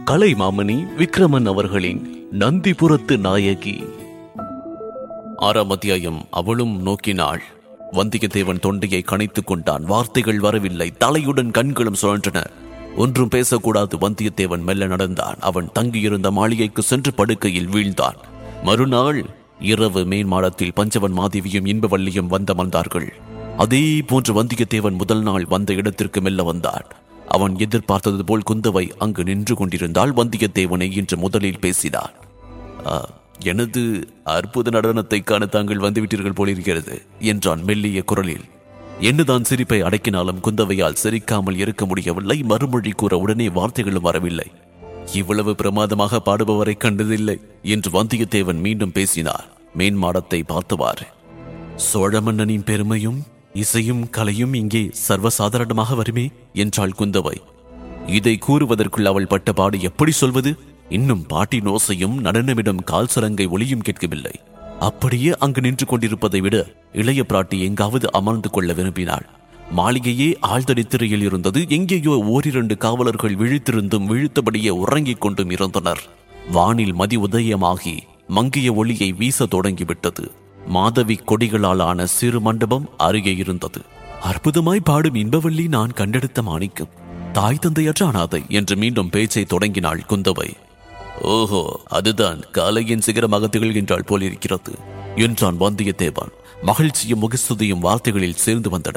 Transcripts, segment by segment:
கலைமாமணி விக்ரமன் அவர்களின் நந்திபுரத்து நாயகி ஆறாம் அத்தியாயம் அவளும் நோக்கினாள் வந்தியத்தேவன் தொண்டையை கனைத்துக் கொண்டான் வார்த்தைகள் வரவில்லை தலையுடன் கண்களும் சுழன்றன ஒன்றும் பேசக்கூடாது வந்தியத்தேவன் மெல்ல நடந்தான் அவன் தங்கியிருந்த மாளிகைக்கு சென்று படுக்கையில் வீழ்ந்தான் மறுநாள் இரவு மேன்மாடத்தில் பஞ்சவன் மாதேவியும் இன்பவல்லியும் வந்தமர்ந்தார்கள் அதே போன்று வந்தியத்தேவன் முதல் நாள் வந்த இடத்திற்கு மெல்ல வந்தான் அவன் எதிர்பார்த்தது போல் குந்தவை அங்கு நின்று கொண்டிருந்தால் வந்தியத்தேவனை இன்று முதலில் பேசினான் "ஆ, எனது அற்புத நடனத்தை காண தாங்கள் வந்துவிட்டீர்கள் போலிருக்கிறது என்றான் மெல்லிய குரலில் என்னதான் சிரிப்பை அடக்கினாலும் குந்தவையால் சிரிக்காமல் இருக்க முடியவில்லை மறுமொழி கூற உடனே வார்த்தைகளும் வரவில்லை இவ்வளவு பிரமாதமாக பாடுபவரை கண்டதில்லை என்று வந்தியத்தேவன் மீண்டும் பேசினார் மேன்மாடத்தை பார்த்தவாறு சோழ மன்னனின் பெருமையும் இசையும் கலையும் இங்கே சர்வசாதாரணமாக வருமே என்றாள் குந்தவை இதை கூறுவதற்குள் அவள் பட்ட பாடு எப்படி சொல்வது இன்னும் பாட்டின் ஓசையும் நடனமிடும் கால் சலங்கை ஒளியும் கேட்கவில்லை அப்படியே அங்கு நின்று கொண்டிருப்பதை விட இளைய பிராட்டி எங்காவது அமர்ந்து கொள்ள விரும்பினாள் மாளிகையே ஆழ்தடி திரையில் இருந்தது எங்கேயோ ஓரிரண்டு காவலர்கள் விழித்திருந்தும் விழித்தபடியே உறங்கிக் கொண்டும் இருந்தனர் வானில் மதி உதயமாகி மங்கிய ஒளியை வீச தொடங்கிவிட்டது மாதவி கொடிகளால் ஆன சிறு மண்டபம் அருகே இருந்தது அற்புதமாய் பாடும் இன்பவள்ளி நான் கண்டெடுத்த மாணிக்கம் தாய் தந்தையற்ற அனாதை என்று மீண்டும் பேச்சை தொடங்கினாள் குந்தவை ஓஹோ அதுதான் காலையின் சிகரமாக திகழ்கின்றாள் போலிருக்கிறது என்றான் வந்தியத்தேவன் மகிழ்ச்சியும் முகஸ்துதியும் வார்த்தைகளில் சேர்ந்து வந்தன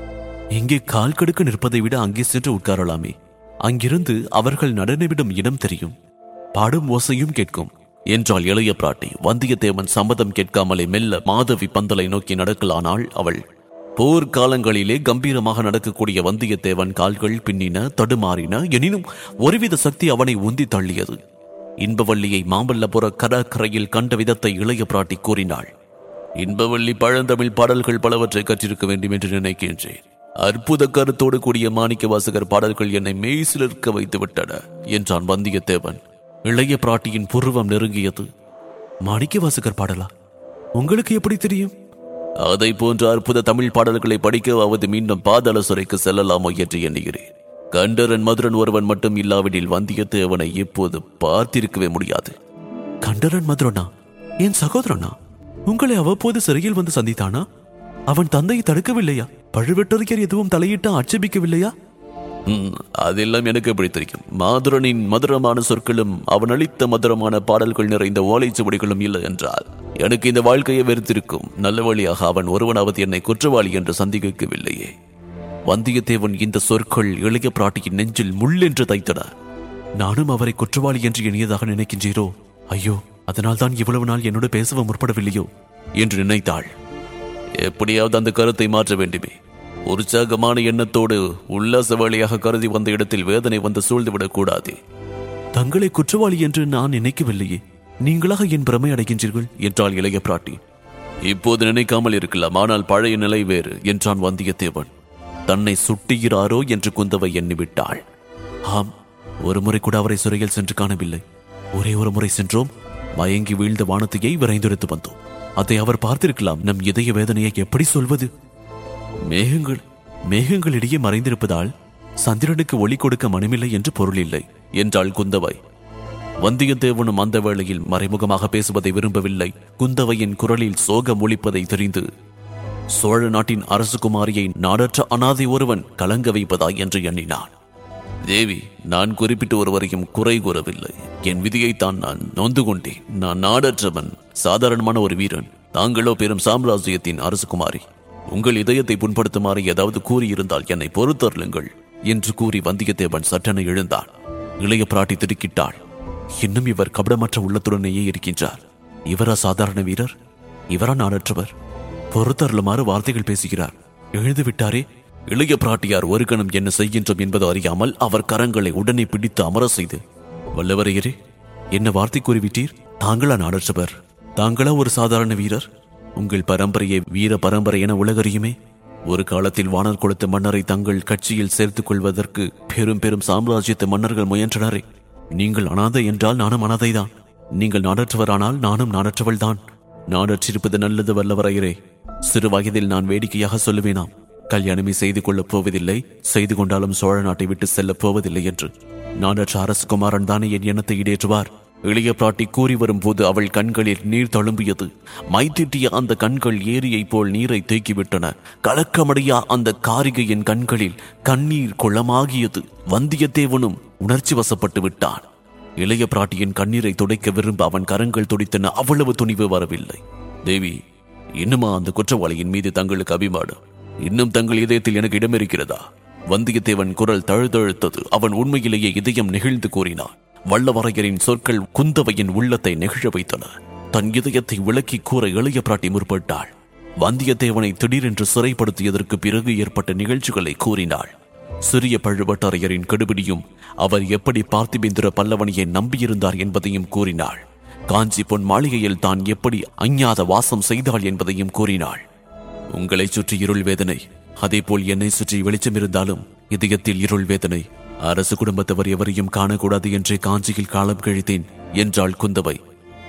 இங்கே கால் கடுக்க நிற்பதை விட அங்கே சென்று உட்காரலாமே அங்கிருந்து அவர்கள் நடனமிடும் இடம் தெரியும் பாடும் ஓசையும் கேட்கும் என்றாள் இளைய பிராட்டி வந்தியத்தேவன் சம்மதம் கேட்காமலே மெல்ல மாதவி பந்தலை நோக்கி நடக்கலானாள் அவள் போர்க்காலங்களிலே கம்பீரமாக நடக்கக்கூடிய வந்தியத்தேவன் கால்கள் பின்னின தடுமாறின எனினும் ஒருவித சக்தி அவனை உந்தி தள்ளியது இன்பவள்ளியை மாமல்லபுர கடற்கரையில் கண்ட விதத்தை இளைய பிராட்டி கூறினாள் இன்பவள்ளி பழந்தமிழ் பாடல்கள் பலவற்றை கற்றிருக்க வேண்டும் என்று நினைக்கின்றேன் அற்புத கருத்தோடு கூடிய மாணிக்க வாசகர் பாடல்கள் என்னை மெய்சிலிருக்க வைத்து விட்டன என்றான் வந்தியத்தேவன் இளைய பிராட்டியின் புருவம் நெருங்கியது மாணிக்க வாசகர் பாடலா உங்களுக்கு எப்படி தெரியும் அதை போன்ற அற்புத தமிழ் பாடல்களை படிக்கவாவது மீண்டும் பாதாள சுரைக்கு செல்லலாமோ என்று எண்ணுகிறேன் கண்டரன் மதுரன் ஒருவன் மட்டும் இல்லாவிடில் வந்தியத்தேவனை இப்போது பார்த்திருக்கவே முடியாது கண்டரன் மதுரனா என் சகோதரனா உங்களை அவ்வப்போது சிறையில் வந்து சந்தித்தானா அவன் தந்தையை தடுக்கவில்லையா பழுவேட்டரையர் எதுவும் தலையிட்டு ஆட்சேபிக்கவில்லையா ம், அதெல்லாம் எனக்கு எப்படி தெரியும் மாதுரனின் மதுரமான சொற்களும் அவன் அளித்த மதுரமான பாடல்கள் நிறைந்த ஓலைச்சுவடிகளும் இல்லை என்றால் எனக்கு இந்த வாழ்க்கையை வெறுத்திருக்கும் நல்ல வழியாக அவன் ஒருவனாவது என்னை குற்றவாளி என்று சந்திக்கவில்லையே வந்தியத்தேவன் இந்த சொற்கள் இளைய பிராட்டியின் நெஞ்சில் முள்ளென்று தைத்தன நானும் அவரை குற்றவாளி என்று எண்ணியதாக நினைக்கின்றீரோ ஐயோ அதனால்தான் இவ்வளவு நாள் என்னோடு பேசவும் முற்படவில்லையோ என்று நினைத்தாள் எப்படியாவது அந்த கருத்தை மாற்ற வேண்டுமே உற்சாகமான எண்ணத்தோடு உல்லாச வேலையாக கருதி வந்த இடத்தில் வேதனை வந்து சூழ்ந்துவிடக் கூடாது தங்களை குற்றவாளி என்று நான் நினைக்கவில்லையே நீங்களாக என் பிரமை அடைகின்றீர்கள் என்றாள் இளைய பிராட்டி இப்போது நினைக்காமல் இருக்கலாம் ஆனால் பழைய நிலை வேறு என்றான் வந்தியத்தேவன் தன்னை சுட்டுகிறாரோ என்று குந்தவை எண்ணிவிட்டாள் ஆம் ஒரு முறை கூட அவரை சிறையில் சென்று காணவில்லை ஒரே ஒரு முறை சென்றோம் மயங்கி வீழ்ந்த வானத்தையை விரைந்தெடுத்து வந்தோம் அதை அவர் பார்த்திருக்கலாம் நம் இதய வேதனையை எப்படி சொல்வது மேகங்கள் மேகங்களிடையே மறைந்திருப்பதால் சந்திரனுக்கு ஒளி கொடுக்க மனமில்லை என்று பொருள் இல்லை என்றாள் குந்தவை வந்தியத்தேவனும் அந்த வேளையில் மறைமுகமாக பேசுவதை விரும்பவில்லை குந்தவையின் குரலில் சோகம் ஒலிப்பதை தெரிந்து சோழ நாட்டின் அரசகுமாரியை நாடற்ற அனாதை ஒருவன் கலங்க வைப்பதாய் என்று எண்ணினான் தேவி நான் குறிப்பிட்டு ஒருவரையும் குறை கூறவில்லை என் விதியைத்தான் நான் நொந்து கொண்டேன் நான் நாடற்றவன் சாதாரணமான ஒரு வீரன் தாங்களோ பெரும் சாம்ராஜ்யத்தின் அரசகுமாரி உங்கள் இதயத்தை புண்படுத்துமாறு ஏதாவது கூறியிருந்தால் என்னை பொறுத்தருளுங்கள் என்று கூறி வந்தியத்தேவன் சட்டென எழுந்தான் இளைய பிராட்டி திடுக்கிட்டாள் இன்னும் இவர் கபடமற்ற உள்ளத்துடனேயே இருக்கின்றார் இவரா சாதாரண வீரர் இவரா நாடற்றவர் பொறுத்தருளுமாறு வார்த்தைகள் பேசுகிறார் எழுந்து விட்டாரே இளைய பிராட்டியார் ஒரு கணம் என்ன செய்கின்றோம் என்பது அறியாமல் அவர் கரங்களை உடனே பிடித்து அமர செய்து வல்லவரையரே என்ன வார்த்தை கூறிவிட்டீர் தாங்களா நாடற்றவர் தாங்களா ஒரு சாதாரண வீரர் உங்கள் பரம்பரையை வீர பரம்பரை என உலகறியுமே ஒரு காலத்தில் வானர் கொடுத்த மன்னரை தங்கள் கட்சியில் சேர்த்துக் கொள்வதற்கு பெரும் பெரும் சாம்ராஜ்யத்து மன்னர்கள் முயன்றனரே நீங்கள் அனாதை என்றால் நானும் அனாதைதான் நீங்கள் நாடற்றவரானால் நானும் நாடற்றவள் தான் நாடற்றிருப்பது நல்லது வல்லவரையரே சிறு வயதில் நான் வேடிக்கையாக சொல்லுவேனாம் கல்யாணமே செய்து கொள்ளப் போவதில்லை செய்து கொண்டாலும் சோழ நாட்டை விட்டு செல்லப் போவதில்லை என்று நானற்ற அரசகுமாரன் தானே என் எண்ணத்தை ஈடேற்றுவார் இளைய பிராட்டி கூறி வரும்போது அவள் கண்களில் நீர் தழும்பியது மைத்திட்டிய அந்த கண்கள் ஏரியைப் போல் நீரை தேக்கிவிட்டன கலக்கமடையா அந்த காரிகையின் கண்களில் கண்ணீர் குளமாகியது வந்தியத்தேவனும் உணர்ச்சி வசப்பட்டு விட்டான் இளைய பிராட்டியின் கண்ணீரை துடைக்க விரும்ப அவன் கரங்கள் துடித்தன அவ்வளவு துணிவு வரவில்லை தேவி இன்னுமா அந்த குற்றவாளியின் மீது தங்களுக்கு அபிமானம் இன்னும் தங்கள் இதயத்தில் எனக்கு இடம் இருக்கிறதா வந்தியத்தேவன் குரல் தழுதழுத்தது அவன் உண்மையிலேயே இதயம் நெகிழ்ந்து கூறினான் வல்லவரையரின் சொற்கள் குந்தவையின் உள்ளத்தை நெகிழ வைத்தன தன் இதயத்தை விளக்கி கூற இளைய பிராட்டி முற்பட்டாள் வந்தியத்தேவனை திடீரென்று சிறைப்படுத்தியதற்கு பிறகு ஏற்பட்ட நிகழ்ச்சிகளை கூறினாள் சிறிய பழுவட்டரையரின் கெடுபிடியும் அவர் எப்படி பார்த்திபேந்திர பல்லவனையை நம்பியிருந்தார் என்பதையும் கூறினாள் காஞ்சி பொன் மாளிகையில் தான் எப்படி அஞ்ஞாத வாசம் செய்தாள் என்பதையும் கூறினாள் உங்களை சுற்றி இருள் வேதனை அதேபோல் என்னை சுற்றி வெளிச்சம் இருந்தாலும் இதயத்தில் இருள் வேதனை அரசு குடும்பத்தவர் எவரையும் காணக்கூடாது என்றே காஞ்சியில் காலம் கழித்தேன் என்றாள் குந்தவை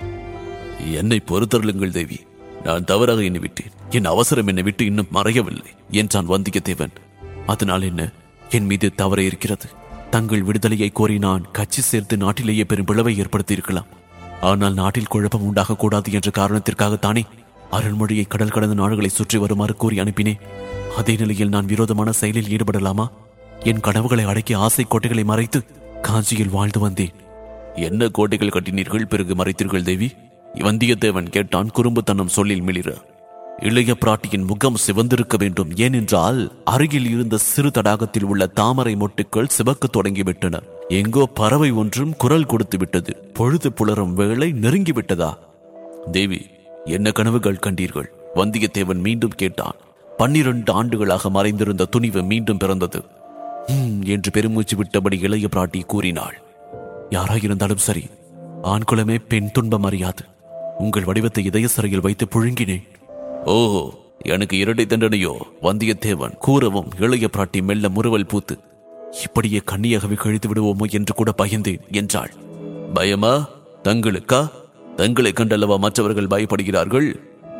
என்னை பொறுத்தருளுங்கள் தேவி நான் தவறாக எண்ணிவிட்டேன் என் அவசரம் என்னை விட்டு இன்னும் மறையவில்லை என்றான் வந்தியத்தேவன் அதனால் என்ன என் மீது தவற இருக்கிறது தங்கள் விடுதலையை கோரி நான் கட்சி சேர்த்து நாட்டிலேயே பெரும் பிளவை ஏற்படுத்தியிருக்கலாம் ஆனால் நாட்டில் குழப்பம் உண்டாகக்கூடாது என்ற காரணத்திற்காகத்தானே அருள்மொழியை கடல் கடந்த நாடுகளை சுற்றி வருமாறு கூறி அனுப்பினேன் அதே நிலையில் நான் விரோதமான செயலில் ஈடுபடலாமா என் கனவுகளை அடக்கி ஆசை கோட்டைகளை மறைத்து காஞ்சியில் வாழ்ந்து வந்தேன் என்ன கோட்டைகள் கட்டினீர்கள் பிறகு மறைத்தீர்கள் தேவி வந்தியத்தேவன் கேட்டான் குறும்புத்தனம் சொல்லில் மிளிர இளைய பிராட்டியின் முகம் சிவந்திருக்க வேண்டும் ஏனென்றால் அருகில் இருந்த சிறு தடாகத்தில் உள்ள தாமரை மொட்டுக்கள் சிவக்கத் தொடங்கிவிட்டன எங்கோ பறவை ஒன்றும் குரல் கொடுத்து விட்டது பொழுது புலரும் வேளை நெருங்கிவிட்டதா தேவி என்ன கனவுகள் கண்டீர்கள் வந்தியத்தேவன் மீண்டும் கேட்டான் பன்னிரண்டு ஆண்டுகளாக மறைந்திருந்த துணிவு மீண்டும் பிறந்தது "ஹம்" என்று பெருமூச்சு விட்டபடி இளைய பிராட்டி கூறினாள் யாராயிருந்தாலும் சரி ஆண் குலமே பெண் துன்பம் அறியாது உங்கள் வடிவத்தை இதய சிறையில் வைத்து புழுங்கினேன் ஓஹோ எனக்கு இரட்டை தண்டனையோ வந்தியத்தேவன் கூறவும் இளைய பிராட்டி மெல்ல முறுவல் பூத்து இப்படியே கண்ணியாகவே கழித்து விடுவோமோ என்று கூட பயந்தேன் என்றாள் பயமா தங்களுக்கா தங்களை கண்டல்லவா மற்றவர்கள் பயப்படுகிறார்கள்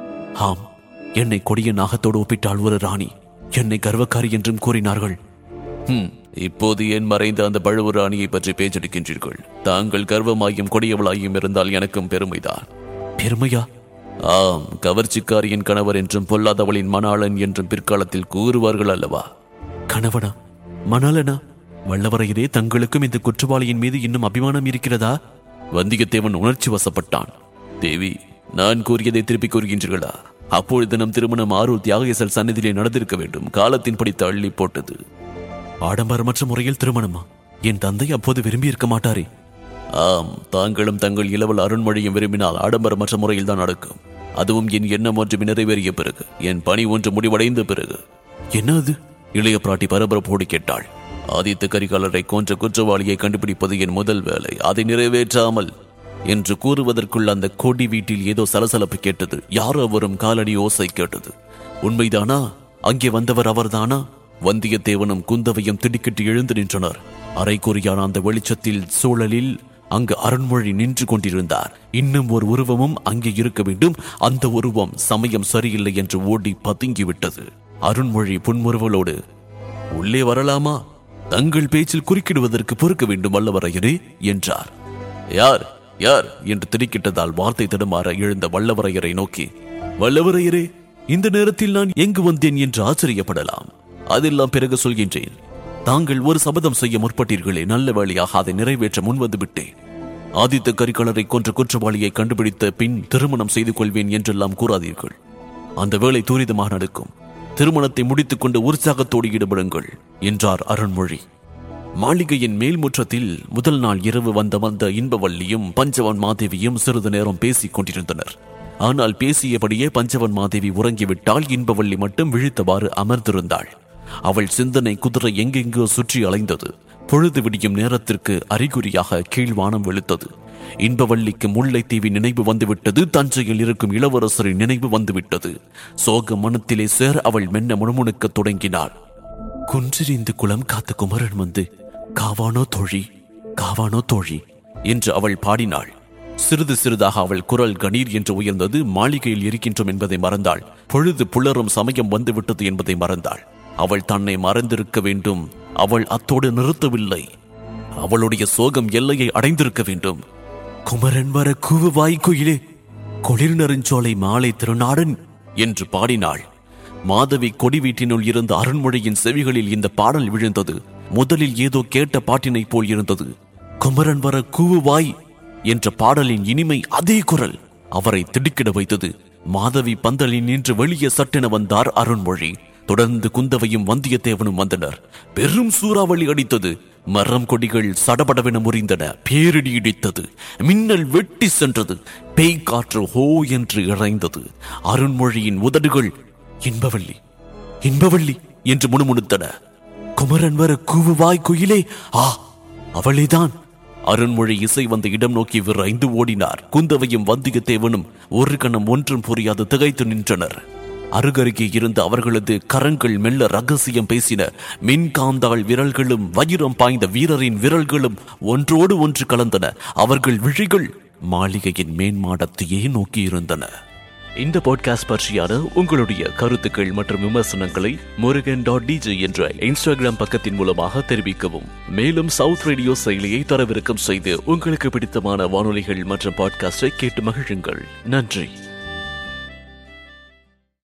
ஆம் என்னை கொடிய நாகத்தோடு ஒப்பிட்டாள் ஒரு ராணி என்னை கர்வக்காரி என்றும் கூறினார்கள் ஹம், இப்போது ஏன் மறைந்த அந்த பழுவு ராணியை பற்றி பேச்செடுக்கின்றீர்கள் தாங்கள் கர்வமாயும் கொடியவளாயும் இருந்தால் எனக்கும் பெருமைதான் பெருமையா ஆம் கவர்ச்சிக்காரியின் கணவர் என்றும் பொல்லாதவளின் மணாளன் என்றும் பிற்காலத்தில் கூறுவார்கள் அல்லவா கணவனா மணாளனா வல்லவரையரே தங்களுக்கும் இந்த குற்றவாளியின் மீது இன்னும் அபிமானம் இருக்கிறதா வந்தியத்தேவன் உணர்ச்சி வசப்பட்டான் தேவி நான் கூறியதை திருப்பிக் கூறுகின்றீர்களா அப்பொழுது நம் திருமணம் ஆரூர் தியாகேசல் சந்நிதியிலே நடந்திருக்க வேண்டும் காலத்தின்படி தள்ளி போட்டது ஆடம்பரமற்ற முறையில் திருமணமா என் தந்தை அப்போது விரும்பி இருக்க மாட்டாரே ஆம் தாங்களும் தங்கள் இளவல் அருண்மொழியும் விரும்பினால் ஆடம்பரமற்ற முறையில் தான் நடக்கும் அதுவும் என் எண்ணம் ஒன்று நிறைவேறிய பிறகு என் பணி ஒன்று முடிவடைந்த பிறகு என்ன அது இளைய பிராட்டி பரபரப்போடு கேட்டாள் ஆதித்த கரிகாலரை கொன்ற குற்றவாளியை கண்டுபிடிப்பது என் முதல் வேலை அதை நிறைவேற்றாமல் என்று கூறுவதற்குள் அந்த கொடி வீட்டில் ஏதோ சலசலப்பு கேட்டது யாரோ வரும் காலடி ஓசை கேட்டது உண்மைதானா அங்கே வந்தவர் அவர்தானா வந்தியத்தேவனும் குந்தவையும் திடுக்கிட்டு எழுந்து நின்றனர் அரைக்குறியான அந்த வெளிச்சத்தில் சூழலில் அங்கு அருண்மொழி நின்று கொண்டிருந்தார் இன்னும் ஒரு உருவமும் அங்கே இருக்க வேண்டும் அந்த உருவம் சமயம் சரியில்லை என்று ஓடி பதுங்கிவிட்டது அருண்மொழி புன்முறுவலோடு உள்ளே வரலாமா தங்கள் பேச்சில் குறுக்கிடுவதற்கு பொறுக்க வேண்டும் வல்லவரையரே என்றார் யார் யார் என்று திடுக்கிட்டதால் வார்த்தை தடுமாற எழுந்த வல்லவரையரை நோக்கி வல்லவரையரே இந்த நேரத்தில் நான் எங்கு வந்தேன் என்று ஆச்சரியப்படலாம் அதெல்லாம் பிறகு சொல்கின்றேன் தாங்கள் ஒரு சபதம் செய்ய முற்பட்டீர்களே நல்ல வேளையாக அதை நிறைவேற்ற முன்வந்து விட்டேன் ஆதித்த கரிகாலரை கொன்ற குற்றவாளியை கண்டுபிடித்த பின் திருமணம் செய்து கொள்வேன் என்றெல்லாம் கூறாதீர்கள் அந்த வேலை துரிதமாக நடக்கும் திருமணத்தை முடித்துக் கொண்டு உற்சாகத்தோடு ஈடுபடுங்கள் என்றார் அருண்மொழி மாளிகையின் மேல் முற்றத்தில் முதல் நாள் இரவு வந்த வந்த இன்பவல்லியும் பஞ்சவன் மாதேவியும் சிறிது நேரம் பேசிக் கொண்டிருந்தனர் ஆனால் பேசியபடியே பஞ்சவன் மாதேவி உறங்கிவிட்டால் இன்பவல்லி மட்டும் விழித்தவாறு அமர்ந்திருந்தாள் அவள் சிந்தனை குதிரை எங்கெங்கோ சுற்றி அலைந்தது பொழுது விடியும் நேரத்திற்கு அறிகுறியாக கீழ்வானம் வெளுத்தது இன்பவல்லிக்கு முல்லைத்தீவி நினைவு வந்துவிட்டது தஞ்சையில் இருக்கும் இளவரசரின் நினைவு வந்துவிட்டது சோக மனத்திலே சேர அவள் மென்ன முணுமுணுக்கத் தொடங்கினாள் குன்றிரிந்து குளம் காத்த குமரன் வந்து காவானோ தோழி காவானோ தோழி என்று அவள் பாடினாள் சிறிது சிறிதாக அவள் குரல் கணீர் என்று உயர்ந்தது மாளிகையில் இருக்கின்றோம் என்பதை மறந்தாள் பொழுது புலரும் சமயம் வந்துவிட்டது என்பதை மறந்தாள் அவள் தன்னை மறந்திருக்க வேண்டும் அவள் அத்தோடு நிறுத்தவில்லை அவளுடைய சோகம் எல்லையை அடைந்திருக்க வேண்டும் குமரன் வர கூவுவாய் குயிலே குளிர் நெருஞ்சோலை மாலை திருநாடன் என்று பாடினாள் மாதவி கொடி வீட்டினுள் இருந்த அருண்மொழியின் செவிகளில் இந்த பாடல் விழுந்தது முதலில் ஏதோ கேட்ட பாட்டினைப் போல் இருந்தது குமரன் வர கூவுவாய் என்ற பாடலின் இனிமை அதே குரல் அவரை திடுக்கிட வைத்தது மாதவி பந்தலில் நின்று வெளியே சட்டென வந்தார் அருண்மொழி தொடர்ந்து குந்தவையும் வந்தியத்தேவனும் வந்தனர் பெரும் சூறாவளி அடித்தது மரம் கொடிகள் சடபடவென முறிந்தன பேரிடி இடித்தது மின்னல் வெட்டி சென்றது பேய் காற்று ஹோ என்று இறைந்தது அருண்மொழியின் உதடுகள் இன்பவள்ளி இன்பவள்ளி என்று முணுமுணுத்தன குமரன் வர கூவுவாய் குயிலே ஆ அவளேதான் அருண்மொழி இசை வந்த இடம் நோக்கி விரைந்து ஓடினார் குந்தவையும் வந்தியத்தேவனும் ஒரு கணம் ஒன்றும் புரியாது திகைத்து நின்றனர் அருகருகே இருந்த அவர்களது கரங்கள் மெல்ல ரகசியம் பேசின மின்காந்தாள் விரல்களும் வயிறம் பாய்ந்த வீரரின் விரல்களும் ஒன்றோடு ஒன்று கலந்தன அவர்கள் விழிகள் மாளிகையின் மேன்மாடத்தையே நோக்கியிருந்தன இந்த பாட்காஸ்ட் பற்றியான உங்களுடைய கருத்துக்கள் மற்றும் விமர்சனங்களை முருகன் டாட் டிஜே என்ற இன்ஸ்டாகிராம் பக்கத்தின் மூலமாக தெரிவிக்கவும் மேலும் சவுத் ரேடியோ செயலியை தரவிறக்கம் செய்து உங்களுக்கு பிடித்தமான வானொலிகள் மற்றும் பாட்காஸ்டை கேட்டு மகிழுங்கள் நன்றி